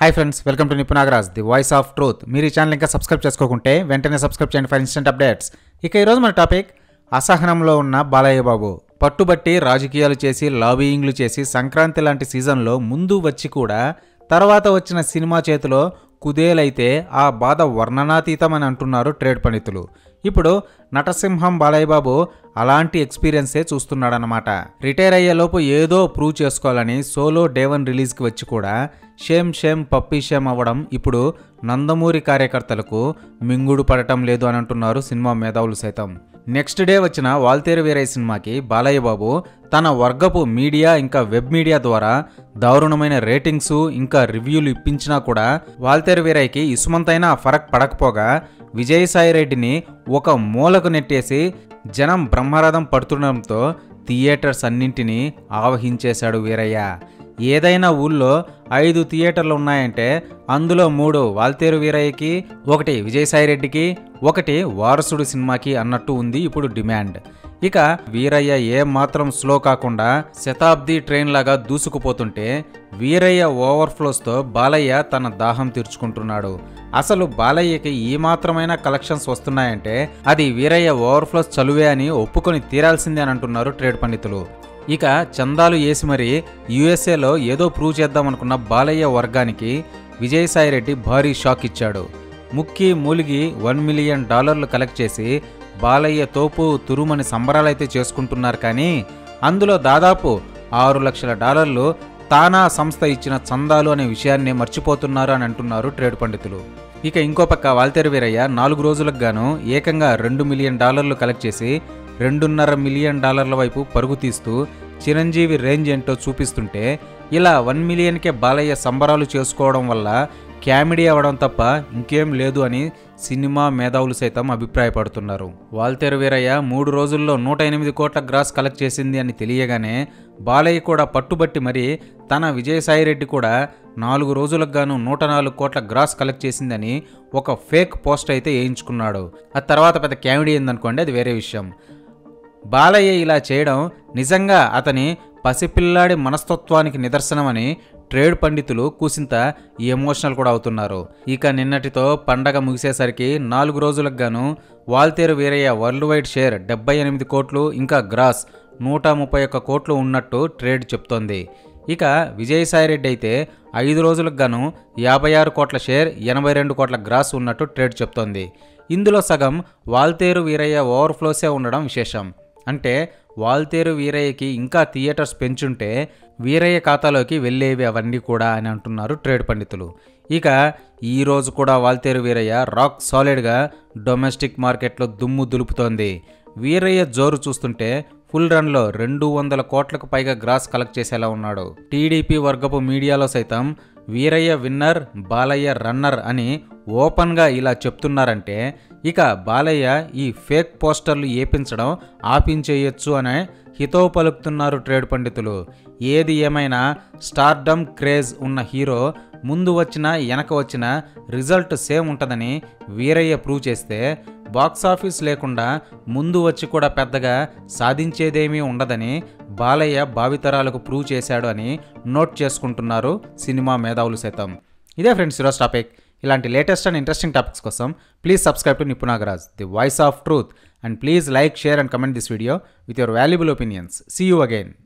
hi friends welcome to Nipunagaraj the voice of truth మీరు ఈ channel ఇంకా సబ్స్క్రైబ్ చేసుకోకుంటే వెంటనే సబ్స్క్రైబ్ చేయండి ఫర్ ఇన్స్టెంట్ అప్డేట్స్ ఇక ఈరోజు మన టాపిక్ అసహనంలో ఉన్న బాలయ్య బాబు పట్టుబట్టి రాజకీయాలు చేసి లాబీయింగ్లు చేసి సంక్రాంతి లాంటి సీజన్లో ముందు వచ్చి కూడా తర్వాత వచ్చిన సినిమా చేతిలో కుదేలైతే ఆ బాధ వర్ణనాతీతం అని అంటున్నారు ట్రేడ్ పండితులు ఇప్పుడు నటసింహం బాలయ్య బాబు అలాంటి ఎక్స్పీరియన్సే చూస్తున్నాడనమాట రిటైర్ అయ్యేలోపు ఏదో ప్రూవ్ చేసుకోవాలని సోలో డేవన్ రిలీజ్కి వచ్చి కూడా షేమ్ షేమ్ పప్పీ షేమ్ అవ్వడం ఇప్పుడు నందమూరి కార్యకర్తలకు మింగుడు పడటం లేదు అని అంటున్నారు సినిమా మేధావులు సైతం నెక్స్ట్ డే వచ్చిన వాల్తేరు వీరయ్య సినిమాకి బాలయ్య బాబు తన వర్గపు మీడియా ఇంకా వెబ్ మీడియా ద్వారా దారుణమైన రేటింగ్స్ ఇంకా రివ్యూలు ఇప్పించినా కూడా వాల్తేరు వీరయ్యకి ఇసుమంతైనా ఫరక్ పడకపోగా విజయసాయి రెడ్డిని ఒక మూలకు నెట్టేసి జనం బ్రహ్మరథం పడుతుండడంతో థియేటర్స్ అన్నింటినీ ఆవహించేశాడు వీరయ్య ఏదైనా ఊళ్ళో ఐదు థియేటర్లు ఉన్నాయంటే అందులో మూడు వాల్తేరు వీరయ్యకి ఒకటి విజయసాయి రెడ్డికి ఒకటి వారసుడు సినిమాకి అన్నట్టు ఉంది ఇప్పుడు డిమాండ్ ఇక వీరయ్య ఏ మాత్రం స్లో కాకుండా శతాబ్ది ట్రైన్ లాగా దూసుకుపోతుంటే వీరయ్య ఓవర్ఫ్లోస్తో బాలయ్య తన దాహం తీర్చుకుంటున్నాడు అసలు బాలయ్యకి ఈ మాత్రమైన కలెక్షన్స్ వస్తున్నాయంటే అది వీరయ్య ఓవర్ఫ్లోస్ చలువే అని ఒప్పుకొని తీరాల్సిందే అని అంటున్నారు ట్రేడ్ పండితులు ఇక చందాలు వేసి మరి యుఎస్ఏలో ఏదో ప్రూవ్ చేద్దామనుకున్న బాలయ్య వర్గానికి విజయసాయిరెడ్డి భారీ షాక్ ఇచ్చాడు ముక్కి మూలిగి వన్ మిలియన్ డాలర్లు కలెక్ట్ చేసి బాలయ్య తోపు తురుమని సంబరాలైతే చేసుకుంటున్నారు కానీ అందులో దాదాపు ఆరు లక్షల డాలర్లు తానా సంస్థ ఇచ్చిన చందాలు అనే విషయాన్ని మర్చిపోతున్నారు అని అంటున్నారు ట్రేడ్ పండితులు ఇక ఇంకో పక్క వాల్తేరు వీరయ్య నాలుగు రోజులకు గాను ఏకంగా రెండు మిలియన్ డాలర్లు కలెక్ట్ చేసి రెండున్నర మిలియన్ డాలర్ల వైపు పరుగు తీస్తూ చిరంజీవి రేంజ్ ఏంటో చూపిస్తుంటే ఇలా వన్ మిలియన్కే బాలయ్య సంబరాలు చేసుకోవడం వల్ల క్యామిడీ అవ్వడం తప్ప ఇంకేం లేదు అని సినిమా మేధావులు సైతం అభిప్రాయపడుతున్నారు వాల్తేరు వీరయ్య మూడు రోజుల్లో నూట ఎనిమిది కోట్ల గ్రాస్ కలెక్ట్ చేసింది అని తెలియగానే బాలయ్య కూడా పట్టుబట్టి మరి తన విజయసాయిరెడ్డి కూడా నాలుగు రోజులకు గాను నూట నాలుగు కోట్ల గ్రాస్ కలెక్ట్ చేసిందని ఒక ఫేక్ పోస్ట్ అయితే వేయించుకున్నాడు ఆ తర్వాత పెద్ద క్యామిడీ ఏందనుకోండి అది వేరే విషయం బాలయ్య ఇలా చేయడం నిజంగా అతని పసిపిల్లాడి మనస్తత్వానికి నిదర్శనమని ట్రేడ్ పండితులు కూసింత ఎమోషనల్ కూడా అవుతున్నారు ఇక నిన్నటితో పండగ ముగిసేసరికి నాలుగు రోజులకు గాను Waltair Veerayya world wide share డెబ్బై ఎనిమిది కోట్లు ఇంకా గ్రాస్ నూట ముప్పై ఒక్క కోట్లు ఉన్నట్టు ట్రేడ్ చెప్తోంది ఇక విజయసాయిరెడ్డి అయితే ఐదు రోజులకు గాను యాభై ఆరు కోట్ల షేర్ ఎనభై రెండు కోట్ల గ్రాస్ ఉన్నట్టు ట్రేడ్ చెప్తోంది ఇందులో సగం వాల్తేరు వీరయ్య ఓవర్ఫ్లోసే ఉండడం విశేషం అంటే వాల్తేరు వీరయ్యకి ఇంకా థియేటర్స్ పెంచుంటే వీరయ్య ఖాతాలోకి వెళ్ళేవి అవన్నీ కూడా అని అంటున్నారు ట్రేడ్ పండితులు ఇక ఈ రోజు కూడా వాల్తేరు వీరయ్య రాక్ సాలిడ్గా డొమెస్టిక్ మార్కెట్లో దుమ్ము దులుపుతోంది వీరయ్య జోరు చూస్తుంటే ఫుల్ రన్లో రెండు వందల కోట్లకు పైగా గ్రాస్ కలెక్ట్ చేసేలా ఉన్నాడు టీడీపీ వర్గపు మీడియాలో సైతం వీరయ్య విన్నర్ బాలయ్య రన్నర్ అని ఓపెన్గా ఇలా చెప్తున్నారంటే ఇక బాలయ్య ఈ ఫేక్ పోస్టర్లు ఏపించడం ఆపించేయచ్చు అనే హితవు పలుకుతున్నారు ట్రేడ్ పండితులు ఏది ఏమైనా స్టార్డమ్ క్రేజ్ ఉన్న హీరో ముందు వచ్చిన వెనక వచ్చిన రిజల్ట్ సేమ్ ఉంటుందని వీరయ్య ప్రూవ్ చేస్తే బాక్సాఫీస్ లేకుండా ముందు వచ్చి కూడా పెద్దగా సాధించేదేమీ ఉండదని బాలయ్య భావితరాలకు ప్రూవ్ చేశాడు అని నోట్ చేసుకుంటున్నారు సినిమా మేధావులు సైతం ఇదే ఫ్రెండ్స్ ఈరోజు టాపిక్ ఇలాంటి లేటెస్ట్ అండ్ ఇంట్రెస్టింగ్ టాపిక్స్ కోసం please subscribe to Nipunagaraj the voice of truth and please like share and comment this video with your valuable opinions see you again